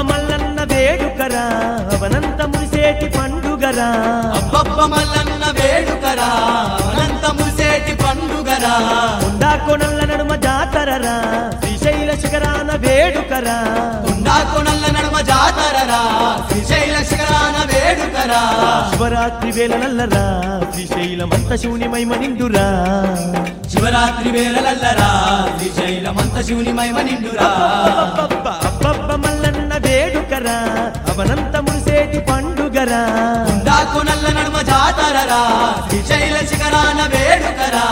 మల్లన్న వేడుకరా అవనంత మురిసేటి పండుగరా అబ్బబ్బ మల్లన్న వేడుకరా అనంత ముసేటి పండుగరా కొండా కొనల్ల నడుమ జాతరరా శ్రీశైల శిఖరాన వేడుకరా కొండా కొనల్ల నడుమ జాతరరా శ్రీశైల శిఖరాన వేడుకరా శివరాత్రి వేళలల్లరా శ్రీశైలమంత శూన్యమై మనిండురా శివరాత్రి వేళలల్లరా శ్రీశైలమంత శివుని మహిమ నిండురా అబ్బబ్బ అబ్బబ్బ మల్లన్న వేడుకరా అవనంత మురిసేటి పండుగరా కొండా కొనల్ల నడుమ జాతరరా శ్రీశైల శిఖరాన వేడుకరా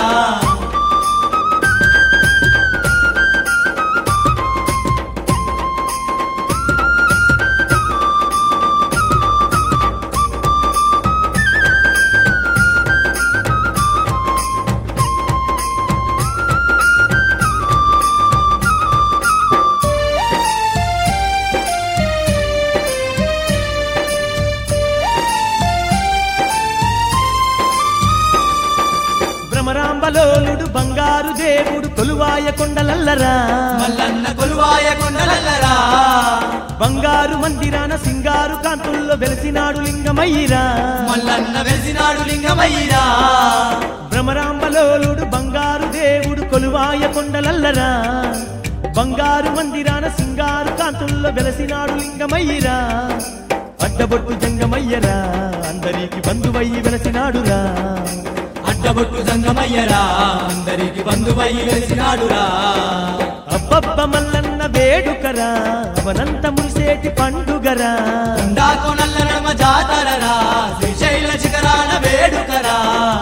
భ్రమరాంబలోలుడు బంగారు దేవుడు కొలువాయ కొండలల్లరా మల్లన్న కొలువాయ కొండలల్లరా బంగారు మందిరాన సింగారు కాంతుల్లో వెలసినాడు లింగమయ్యిరా మల్లన్న వెలిసినాడు లింగమయ్యిరా భ్రమరాంబలోలుడు బంగారు దేవుడు కొలువాయ కొండలల్లరా బంగారు మందిరాన సింగారు కాంతుల్లో వెలసినాడు లింగమయ్యిరా అడ్డబొట్టు జంగమయ్యరా అందరికి బంధువయ్యి వెలసినాడురా అడ్డబొట్టు సంగమయ్యరా అందరికి బంధువై వెలిసినాడురా అబ్బబ్బ మల్లన్న వేడుకరా అవనంత మురిసేటి పండుగరా కొండా కొనల్ల నడమ జాతరరా శ్రీశైల శిఖరాన వేడుకరా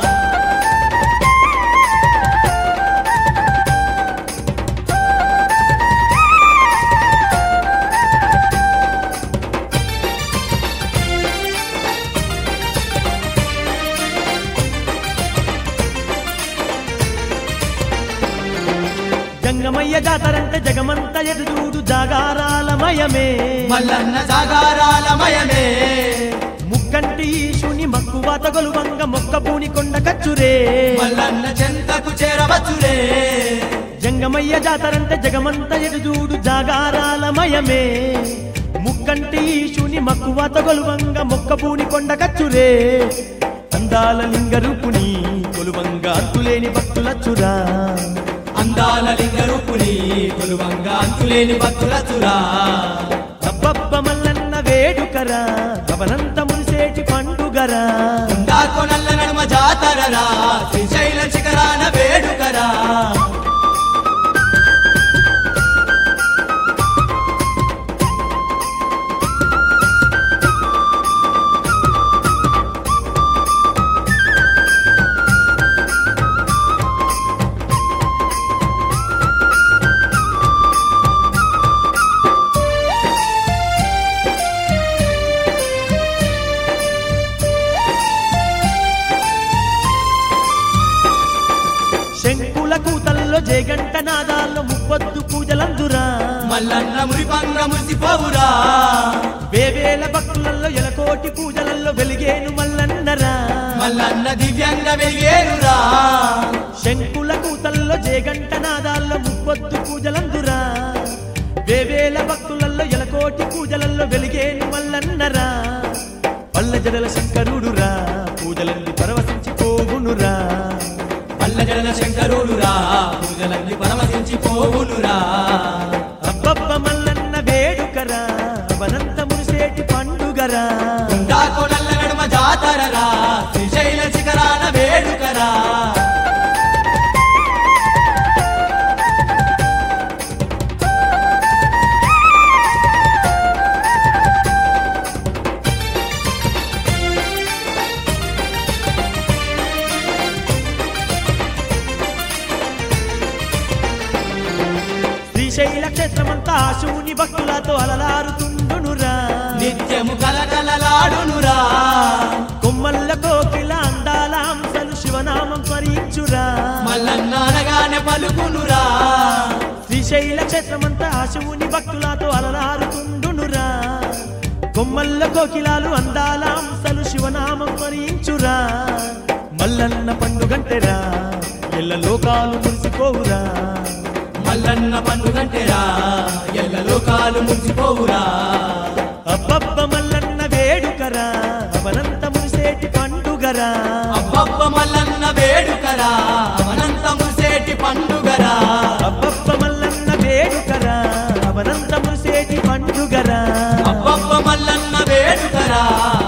జంగమయ్య జాతరంటే జగమంత ఎదురుడు జాగారాలమయమే మల్లన్న జాగారాలమయమే ముక్కంటి ఈశుని మక్కువాత గొలువంగ మొక్క పూని కొండ కచ్చురే మల్లన్న చెంతకు చేరవచ్చురే జంగమయ్య జాతరంటే జగమంత ఎదురుడు జాగారాలమయమే ముక్కంటి ఈశుని మక్కువాత గొలువంగ మొక్క పూని కొండ కచ్చురే అందాల లింగ రూపుని కొలువంగ అంతులేని భక్తులచ్చురా అందాల లింగ రూపుని కొలువంగా అంతులేని భక్తులచురా అబ్బబ్బ మల్లన్న వేడుకరా అవనంత మురిసేటి పండుగరా కొండా కొనల్ల నడుమ జాతరరా శ్రీశైల శిఖరాన వేడుకరా శంకుల కూతల్లో జయగంట నాదాల్లో ముప్పొద్దు పూజలందురా మల్లన్న మురిపంగ మురిసిపోవురా వేవేల భక్తులలో ఎలకోటి పూజలలో వెలిగేను మల్లన్నరా మల్లన్న దివ్యంగ వెలిగేరురా శంకుల కూతల్లో జయగంట నాదాల్లో ముప్పొద్దు పూజలందురా వేవేల భక్తులలో ఎలకోటి పూజలలో వెలిగేను మల్లన్నరా పల్ల జడల శంకరుడురా పూజలన్నీ పరవశించి పోవునురా పల్ల జడల శంకరుడురా పూజలన్నీ పరమశించి పోవునురా అబ్బబ్బ మల్లన్న వేడుకరా వనంత మురిసేటి పండుగరా కొండా కొనల్ల నడుమ జాతరరా శ్రీశైల శిఖరాన వేడుకరా శ్రీశైల క్షేత్రమంతా శివుని భక్తులతో అలలారుతుండునురా నిత్యము కలకలలాడునురా కొమ్మల్ల కోకిల అందాల హంసలు శివనామం స్మరించురా మల్లన్న అనగానే పలుకునురా శ్రీశైల క్షేత్రమంతా శివుని భక్తులతో అలలారుతుండునురా కొమ్మల్ల కోకిలాలు అందాల హంసలు శివనామం స్మరించురా మల్లన్న పండుగంటెరా ఎల్ల లోకాలు మురిసిపోవురా మల్లన్న పండుగంటేరా ఎల్ల లోకాలు మురిసిపోవురా వేడుకరా అవనంతము సేటి పండుగరా అబ్బబ్బ మల్లన్న వేడుకరా అవనంతము సేటి పండుగరా అబ్బబ్బ మల్లన్న వేడుకరా